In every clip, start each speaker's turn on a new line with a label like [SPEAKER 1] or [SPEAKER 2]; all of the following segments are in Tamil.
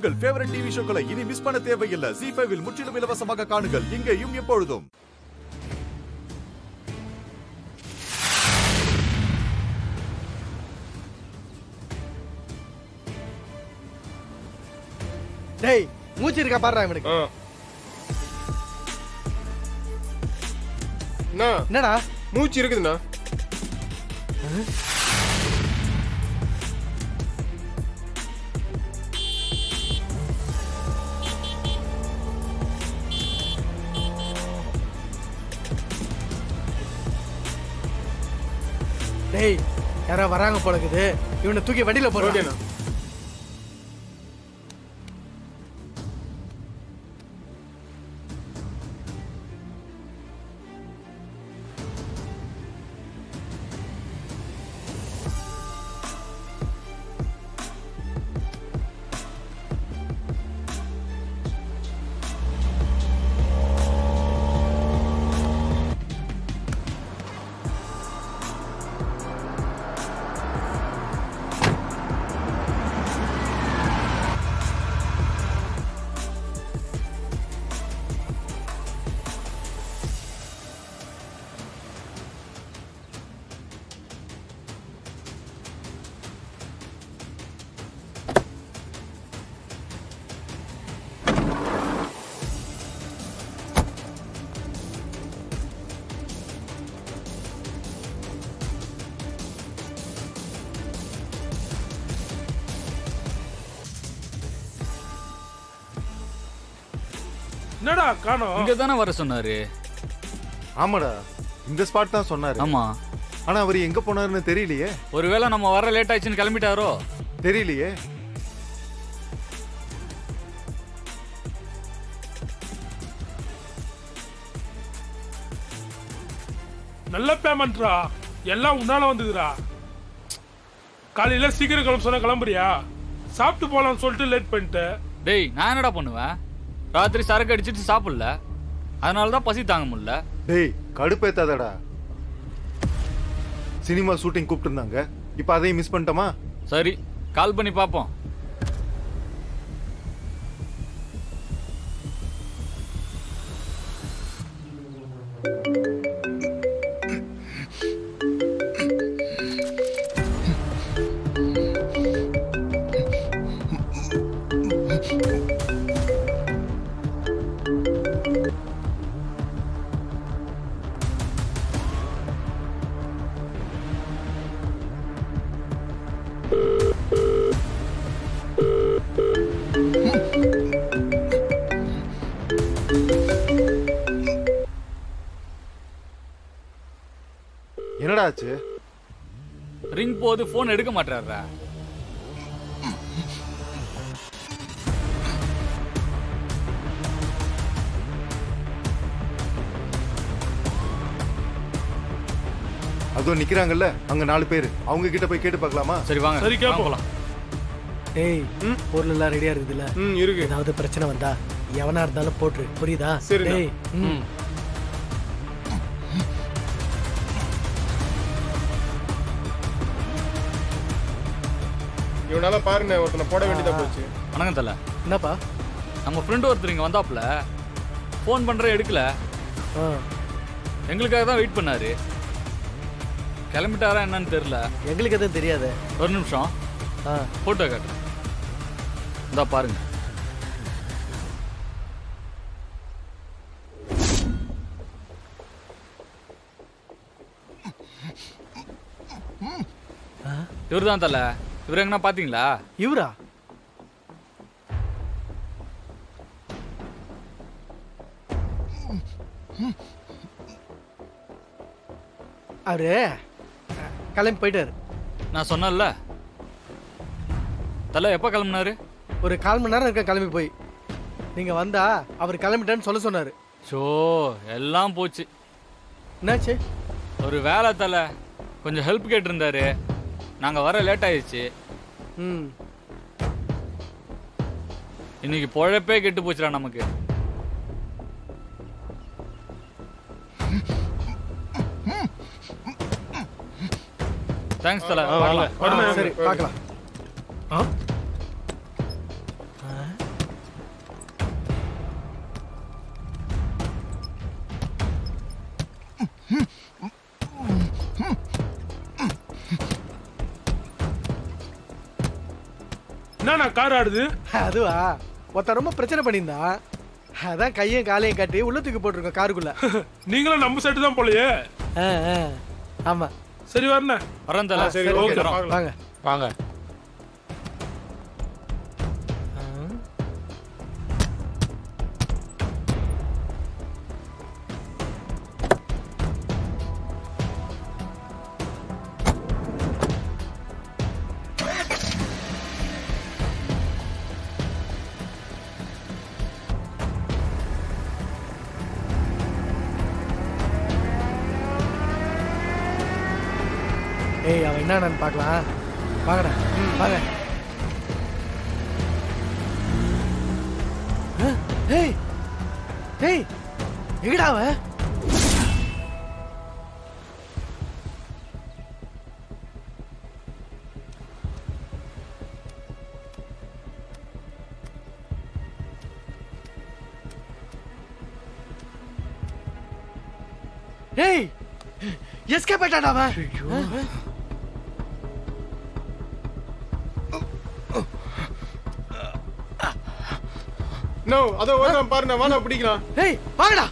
[SPEAKER 1] உங்கள் ஃபேவரட் டிவி ஷோக்களை இனி மிஸ் பண்ண தேவையில்லை ஜி ஃபைவில் முற்றிலும் இலவசமாக காணுங்கள் இங்கேயும் எப்பொழுதும்
[SPEAKER 2] டேய் மூச்சு இருக்கா பாடுறா இவனுக்கு
[SPEAKER 3] ஆ. அண்ணா
[SPEAKER 2] என்னடா
[SPEAKER 3] மூச்சு இருக்குதுண்ணா
[SPEAKER 2] டேய் யாரோ வராங்க போல இருக்குது இவனை தூக்கி வண்டியில போடுறா
[SPEAKER 3] ஓகேண்ணா
[SPEAKER 4] என்னடா காணோம்
[SPEAKER 5] இங்க தானே வர சொன்னாரு
[SPEAKER 6] ஆமாடா இந்த ஸ்பாட் தான் சொன்னாரு
[SPEAKER 5] ஆமா
[SPEAKER 6] ஆனா அவர் எங்க போனாருன்னு தெரியலையே
[SPEAKER 5] ஒருவேளை நம்ம வர லேட் ஆயிடுச்சுன்னு கிளம்பிட்டாரோ
[SPEAKER 6] தெரியலையே
[SPEAKER 4] நல்ல பேமெண்ட்ரா எல்லாம் உன்னால வந்ததுடா காலையில சீக்கிரம் கிளம்ப சொன்னா கிளம்புறியா சாப்பிட்டு போலாம்னு சொல்லிட்டு லேட் பண்ணிட்டு
[SPEAKER 5] டேய் நான் என்னடா பண்ணுவேன் ராத்திரி சரக்கு அடிச்சிட்டு சாப்பிடல அதனால தான் பசி தாங்க முடியல
[SPEAKER 6] டேய் கடுப்பேத்தாதடா சினிமா ஷூட்டிங் கூப்பிட்டுருந்தாங்க இப்போ அதையும் மிஸ் பண்ணிட்டோமா
[SPEAKER 5] சரி கால் பண்ணி பார்ப்போம்
[SPEAKER 6] என்னடா ஆச்சு
[SPEAKER 5] ரிங் போது ஃபோன் எடுக்க மாட்டாரா
[SPEAKER 6] அதோ நிக்கிறாங்கல்ல அங்க நாலு பேர் அவங்க கிட்ட போய் கேட்டு பார்க்கலாமா
[SPEAKER 5] சரி வாங்க
[SPEAKER 4] சரி, கேப்போம்.
[SPEAKER 5] வாங்க போலாம்
[SPEAKER 2] டேய் பொருள் எல்லாம் ரெடியா இருக்குதுல்ல
[SPEAKER 3] ம் இருக்கு
[SPEAKER 2] ஏதாவது பிரச்சனை வந்தா எவனா இருந்தாலும் போட்டுரு புரியுதா
[SPEAKER 3] சரிண்ணா.
[SPEAKER 2] டேய் ம்.
[SPEAKER 3] இவனால பாருங்க ஒருத்தனை போட வேண்டியதா போச்சு
[SPEAKER 5] வணக்கம் தல
[SPEAKER 2] என்னப்பா
[SPEAKER 5] நம்ம ஃப்ரெண்டு ஒருத்தர் இங்க வந்தாப்புல ஃபோன் பண்ற எடுக்கல
[SPEAKER 2] ஆ,
[SPEAKER 5] எங்களுக்காக தான் வெயிட் பண்ணாரு கிளம்பிட்டாரா என்னன்னு தெரியல
[SPEAKER 2] எங்களுக்கு எதுவும் தெரியாது
[SPEAKER 5] ஒரு நிமிஷம்
[SPEAKER 2] ஆ
[SPEAKER 5] போட்டோ காட்டுறேன் இந்தா பாருங்க இவர் தான் தல இவர் எங்கன்னா பாத்தீங்களா
[SPEAKER 2] இவரா அவரு அஹ், கிளம்பி போயிட்டாரு
[SPEAKER 5] நான் சொன்னேன்ல தல எப்போ கிளம்புனாரு
[SPEAKER 2] ஒரு கால் மணி நேரம் இருக்க கிளம்பி போய் நீங்க வந்தா அவர் கிளம்பிட்டான்னு சொல்ல சொன்னாரு
[SPEAKER 5] ஷோ எல்லாம் போச்சு
[SPEAKER 2] என்னாச்சு
[SPEAKER 5] ஒரு வேலை தல கொஞ்சம் ஹெல்ப் கேட்டிருந்தாரு நாங்க வர லேட் ஆயிடுச்சு
[SPEAKER 2] ம்
[SPEAKER 5] இன்னைக்கு பொழப்பே கெட்டு போச்சுடா நமக்கு தேங்க்ஸ் தல
[SPEAKER 3] ஆ,
[SPEAKER 5] பார்க்கலாம்
[SPEAKER 3] வரணும்.
[SPEAKER 2] சரி பார்க்கலாம் ஆ? ஆ?
[SPEAKER 4] நான் கார் ஆடுது
[SPEAKER 2] அதுவா ஒருத்தன் ரொம்ப பிரச்சனை பண்ணியிருந்தான் அதான் கையும் காலையும் கட்டி உள்ள தூக்கி போட்டிருக்கோம் காருக்குள்ள
[SPEAKER 4] நீங்களும் நம்ம செட்டு தான் போலயே
[SPEAKER 2] ஆ, ஆ. ஆமா
[SPEAKER 4] சரி வரண்ணே
[SPEAKER 5] வரேன் தல
[SPEAKER 3] சரி
[SPEAKER 4] ஓகே.
[SPEAKER 3] ஓகே பார்க்கலாம்
[SPEAKER 2] வாங்க
[SPEAKER 5] வாங்க
[SPEAKER 2] ஏய் அவன் என்னன்னு பார்க்கலாம் வாங்கடா வாங்க ஆ, ஏய் ஏய் எங்கடா அவன் ஏய் எஸ்கேப் ஆயிட்டாடா அவன் ஆ?
[SPEAKER 3] நோ அதோ வருதான் பாருண்ணா வாண்ணா பிடிக்கலாம்
[SPEAKER 2] ஏய் வாங்கடா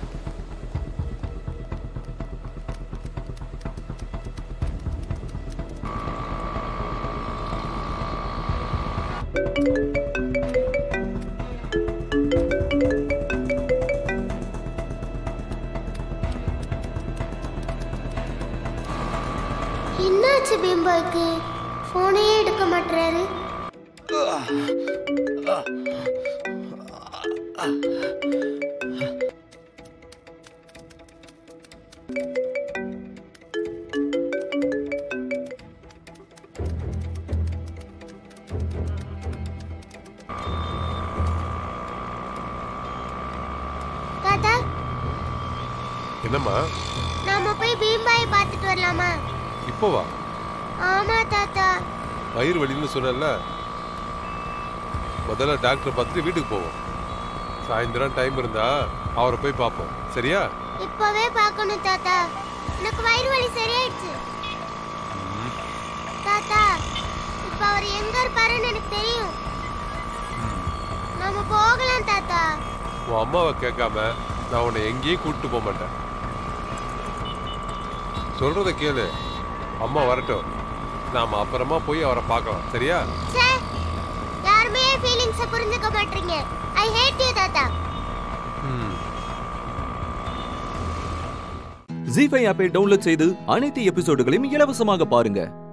[SPEAKER 7] என்னாச்சு பீம்பாய்க்கு ஃபோனையே எடுக்க மாட்டுறாரு தாத்தா
[SPEAKER 8] என்னம்மா
[SPEAKER 7] நாம போய் பீம்பாயை பார்த்துட்டு வரலாமா
[SPEAKER 8] இப்போ வா
[SPEAKER 7] ஆமா தாத்தா
[SPEAKER 8] வயிறு வலின்னு சொன்னல முதல்ல டாக்டர் பார்த்துட்டு வீட்டுக்கு போவோம் சாயந்தரம் டைம் இருந்தா அவரை போய் பார்ப்போம் சரியா
[SPEAKER 7] இப்பவே பார்க்கணும் தாத்தா எனக்கு வயிறு வலி சரியாயிடுச்சு தாத்தா இப்ப அவர் எங்க இருப்பாருன்னு எனக்கு தெரியும் நாம போகலாம் தாத்தா
[SPEAKER 8] உன் அம்மாவை கேட்காம நான் உன்னை எங்கேயும் கூட்டிட்டு போக மாட்டேன் சொல்றத கேளு அம்மா வரட்டும் நாம அப்புறமா போய் அவரை பார்க்கலாம் சரியா
[SPEAKER 7] ச்சே யாருமே ஃபீலிங்ஸ புரிஞ்சுக்க மாட்டீங்க ஐ ஹேட் யூ தாத்தா
[SPEAKER 8] ம்
[SPEAKER 9] ஜி ஃபைவ் ஆப்பை டவுன்லோட் செய்து அனைத்து எபிசோடுகளையும் இலவசமாக பாருங்க